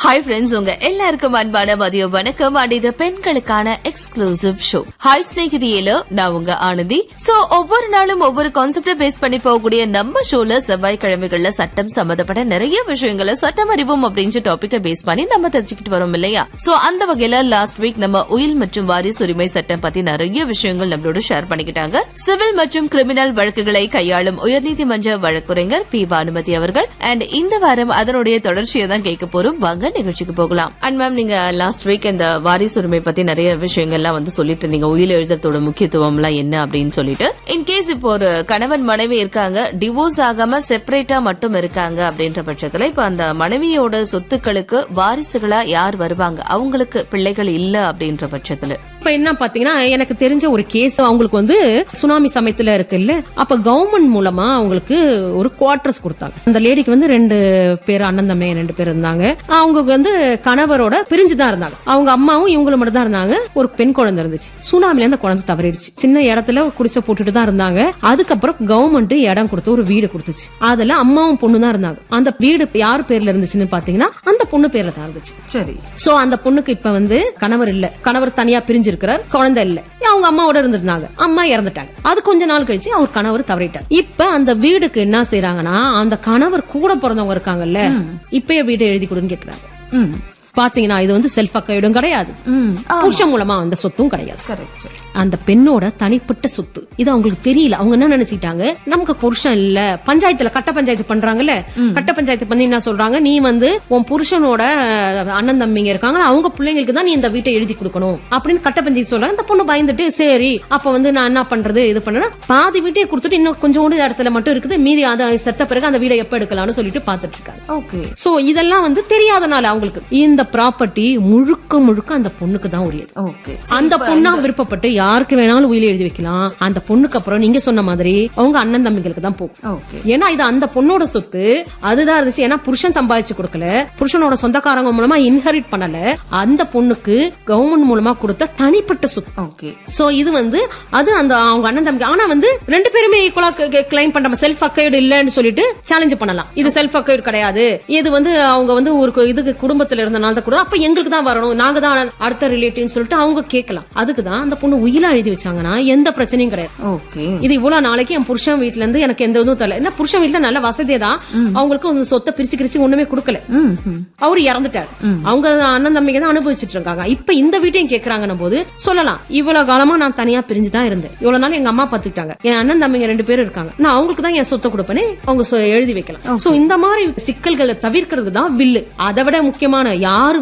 hi friends உங்க எல்லாருக்கும் அன்பான மதிய வணக்கம் அண்ட் இது பெண்களுக்கான எக்ஸ்க்ளூசிவ் ஷோ ஹாய் ஸ்நேகிதியில நான் உங்க ஆனந்தி சோ ஒவ்வொரு நாளும் ஒவ்வொரு கான்செப்ட பேஸ் பண்ணி போகக்கூடிய நம்ம ஷோல செவ்வாய்க்கிழமைகள்ல சட்டம் சம்பந்தப்பட்ட நிறைய விஷயங்களை சட்டம் அறிவோம் அப்படின்ற டாபிக்க பேஸ் பண்ணி நம்ம தெரிஞ்சுக்கிட்டு வரோம் இல்லையா சோ அந்த வகையில லாஸ்ட் வீக் நம்ம உயில் மற்றும் வாரிசு உரிமை சட்டம் பத்தி நிறைய விஷயங்கள் நம்மளோட ஷேர் பண்ணிக்கிட்டாங்க சிவில் மற்றும் கிரிமினல் வழக்குகளை கையாளும் உயர்நீதிமன்ற வழக்குரைஞர் பி பானுமதி அவர்கள் அண்ட் இந்த வாரம் அதனுடைய தொடர்ச்சியை தான் கேட்க போறோம் வாங்க நிகழ்ச்சிக்கு போகலாம் அண்ட் மேம் நீங்க லாஸ்ட் வீக் இந்த வாரிசு உரிமை பத்தி நிறைய விஷயங்கள்லாம் வந்து சொல்லிட்டு இருந்தீங்க உயிர் எழுதுறதோட முக்கியத்துவம் எல்லாம் என்ன அப்படின்னு சொல்லிட்டு இன்கேஸ் இப்போ ஒரு கணவன் மனைவி இருக்காங்க டிவோர்ஸ் ஆகாம செப்பரேட்டா மட்டும் இருக்காங்க அப்படின்ற பட்சத்துல இப்ப அந்த மனைவியோட சொத்துக்களுக்கு வாரிசுகளா யார் வருவாங்க அவங்களுக்கு பிள்ளைகள் இல்ல அப்படின்ற பட்சத்துல இப்ப என்ன பாத்தீங்கன்னா எனக்கு தெரிஞ்ச ஒரு கேஸ் அவங்களுக்கு வந்து சுனாமி சமயத்துல இருக்குல்ல அப்ப கவர்மெண்ட் மூலமா அவங்களுக்கு ஒரு குவார்டர்ஸ் கொடுத்தாங்க அந்த லேடிக்கு வந்து ரெண்டு பேர் அண்ணன் தம்பி ரெண்டு பேர் இருந்தாங்க அவங்க வந்து கணவரோட பிரிஞ்சுதான் இருந்தாங்க அவங்க அம்மாவும் இவங்களும் மட்டும் தான் இருந்தாங்க ஒரு பெண் குழந்தை இருந்துச்சு சுனாமில அந்த குழந்தை தவறிடுச்சு சின்ன இடத்துல குடிசை போட்டுட்டு தான் இருந்தாங்க அதுக்கப்புறம் கவர்மெண்ட் இடம் கொடுத்து ஒரு வீடு கொடுத்துச்சு அதுல அம்மாவும் பொண்ணு தான் இருந்தாங்க அந்த வீடு யார் பேர்ல இருந்துச்சுன்னு பாத்தீங்கன்னா அந்த பொண்ணு பேர்ல தான் இருந்துச்சு சரி சோ அந்த பொண்ணுக்கு இப்ப வந்து கணவர் இல்ல கணவர் தனியா பிரிஞ்சிருக்கிறார் குழந்தை இல்ல அவங்க அம்மாவோட இருந்திருந்தாங்க அம்மா இறந்துட்டாங்க அது கொஞ்ச நாள் கழிச்சு அவர் கணவர் தவறிட்டார் இப்ப அந்த வீடுக்கு என்ன செய்யறாங்கன்னா அந்த கணவர் கூட பிறந்தவங்க இருக்காங்கல்ல இப்பயே வீடு எழுதி கொடுன்னு கேக்குறாங்க ம் பாத்தீங்கன்னா இது வந்து செல்ஃப் அக்கைடும் கிடையாது ம் புருஷன் மூலமா அந்த சொத்தும் கிடையாது கரெக்ட் அந்த பெண்ணோட தனிப்பட்ட சொத்து இது அவங்களுக்கு தெரியல அவங்க என்ன நினைச்சிட்டாங்க நமக்கு புருஷன் இல்ல பஞ்சாயத்துல கட்ட பஞ்சாயத்து பண்றாங்கல்ல கட்ட பஞ்சாயத்து பண்ணி என்ன சொல்றாங்க நீ வந்து உன் புருஷனோட அண்ணன் தம்பிங்க இருக்காங்க அவங்க பிள்ளைங்களுக்கு தான் நீ இந்த வீட்டை எழுதி கொடுக்கணும் அப்படின்னு கட்ட பஞ்சாயத்து சொல்றாங்க இந்த பொண்ணு பயந்துட்டு சரி அப்ப வந்து நான் என்ன பண்றது இது பண்ணனா பாதி வீட்டையே கொடுத்துட்டு இன்னும் கொஞ்சோண்டு இடத்துல மட்டும் இருக்குது மீதி அதை செத்த பிறகு அந்த வீடை எப்ப எடுக்கலாம்னு சொல்லிட்டு பாத்துட்டு இருக்காங்க ஓகே சோ இதெல்லாம் வந்து தெரியாதனால அவங்களுக்கு இந்த ப்ராப்பர்ட்டி முழுக்க முழுக்க அந்த பொண்ணுக்கு தான் உரியது ஓகே அந்த பொண்ணா விருப்பப்பட்டு யாருக்கு வேணாலும் உயிர் எழுதி வைக்கலாம் அந்த பொண்ணுக்கு அப்புறம் நீங்க சொன்ன மாதிரி அவங்க அண்ணன் தம்பிகளுக்கு தான் போகும் ஓகே ஏன்னா இது அந்த பொண்ணோட சொத்து அதுதான் இருந்துச்சு ஏன்னா புருஷன் சம்பாதிச்சு கொடுக்கல புருஷனோட சொந்தக்காரங்க மூலமா இன்ஹெரிட் பண்ணல அந்த பொண்ணுக்கு கவர்மெண்ட் மூலமா கொடுத்த தனிப்பட்ட சொத்து ஓகே சோ இது வந்து அது அந்த அவங்க அண்ணன் தம்பி ஆனா வந்து ரெண்டு பேருமே ஈக்குவலா கிளைம் பண்ற செல்ஃப் அக்கைடு இல்லன்னு சொல்லிட்டு சேலஞ்ச் பண்ணலாம் இது செல்ஃப் அக்கைடு கிடையாது இது வந்து அவங்க வந்து ஒரு கு- இதுக்கு குடும்பத்துல இருந்தனால தான் கூட அப்ப எங்களுக்கு தான் வரணும் நாங்க தான் அடுத்த ரிலேட்டிவ்னு சொல்லிட்டு அவங்க கேட்கலாம் அதுக்கு தான் அந்த பொண்ணு உயிலா எழுதி வச்சாங்கன்னா எந்த பிரச்சனையும் கிடையாது ஓகே இது இவ்வளவு நாளைக்கு என் புருஷன் வீட்ல இருந்து எனக்கு எந்த இதுவும் தெரியல என்ன புருஷன் வீட்ல நல்ல வசதியா தான் அவங்களுக்கு அந்த சொத்தை பிரிச்சு பிரிச்சு ஒண்ணுமே கொடுக்கல ம் ம் அவரு இறந்துட்டாரு அவங்க அண்ணன் தம்பிங்க தான் அனுபவிச்சுட்டு இருக்காங்க இப்ப இந்த வீட்டையும் கேக்குறாங்கன்னு போது சொல்லலாம் இவ்வளவு காலமா நான் தனியா பிரிஞ்சு தான் இருந்தேன் இவ்வளவு நாள் எங்க அம்மா பாத்துக்கிட்டாங்க என் அண்ணன் தம்பிங்க ரெண்டு பேரும் இருக்காங்க நான் அவங்களுக்கு தான் என் சொத்தை கொடுப்பேனே அவங்க சொ- எழுதி வைக்கலாம் சோ இந்த மாதிரி சிக்கல்களை தவிர்க்கிறது தான் வில்லு அதை விட முக்கியமான யாரு